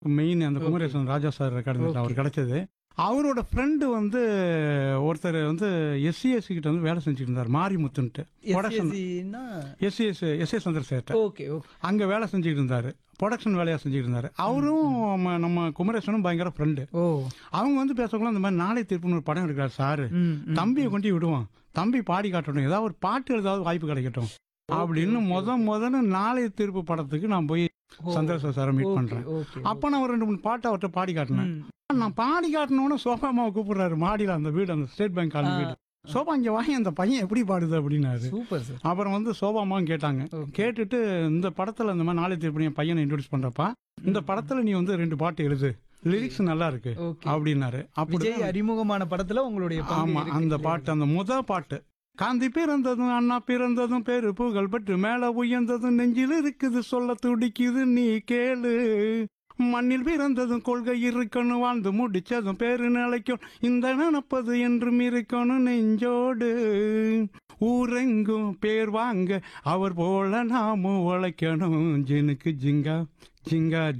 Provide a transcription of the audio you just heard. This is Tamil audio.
மெயின் அந்த குமரேசன் ராஜா சார் ரெக்கார்டு அவர் கிடைச்சது அவரோட ஃப்ரெண்டு வந்து ஒருத்தர் வந்து எஸ்சிஎஸ்சி கிட்ட வந்து வேலை செஞ்சுட்டு இருந்தார் மாரிமுத்துன்ட்டு ப்ரொடக்ஷன் எஸ்எஸ்சின்னா எஸ்சிஎஸ் S A Chandrasekhar okay okay அங்கே வேலை செஞ்சுட்டு இருந்தார் ப்ரொடக்ஷன் வேலையாக செஞ்சுட்டு இருந்தார் அவரும் நம்ம- நம்ம குமரேசனும் பயங்கர ஃப்ரெண்டு ஓ அவங்க வந்து பேசக்குள்ள இந்த மாதிரி நாளை தீர்ப்புன்னு ஒரு படம் எடுக்கிறார் சாரு ம், ம். தம்பியை கொண்டு விடுவான் தம்பி பாடி காட்டணும் ஏதாவது ஒரு பாட்டு எழுதாவது வாய்ப்பு கிடைக்கட்டும் அப்படின்னு முத முதல்ல நாளை தீர்ப்பு படத்துக்கு நான் போய் ஓ, சந்திரசேகர் சாரை மீட் ஓகே, பண்றேன் ஓகே, அப்ப நான் ஒரு ரெண்டு மூணு பாட்டு அவர்கிட்ட பாடி காட்டினேன் ம். நான் பாடி காட்டினோட சோபா அம்மாவை கூப்பிடுறாரு மாடியில அந்த வீடு அந்த ஸ்டேட் பேங்க் காலனி வீடு சோபா இங்க வாங்கி அந்த பையன் எப்படி பாடுது அப்படின்னாரு சூப்பர் சார் அப்புறம் வந்து சோபா அம்மாவும் கேட்டாங்க Okay. கேட்டுட்டு இந்த படத்துல இந்த மாதிரி நாளை தீர்ப்பு என் பையனை இன்ட்ரோடியூஸ் பண்றப்பா இந்த படத்துல நீ வந்து ரெண்டு பாட்டு எழுது லிரிக்ஸ் நல்லா இருக்கு ஓகே அப்படின்னாரு அப்படி விஜய் அறிமுகமான படத்துல உங்களுடைய பங்கு ஆமா இருக்கு அந்த இல்லையா? பாட்டு அந்த முத பாட்டு காந்தி பிறந்ததும் அண்ணா பிறந்ததும் பேரு புகழ் பெற்று மேல உயர்ந்ததும் நெஞ்சில் இருக்குது சொல்ல துடிக்குது நீ கேளு மண்ணில் பிறந்ததும் கொள்கை இருக்கணும் வாழ்ந்து முடிச்சதும் பேரு நிலைக்கும் இந்த நினப்பது என்றும் இருக்கணும் நெஞ்சோடு ஊரெங்கும் பேர் வாங்க அவர் போல நாமும் உழைக்கணும் ஜினுக்கு ஜிங்கா ஜிங்கா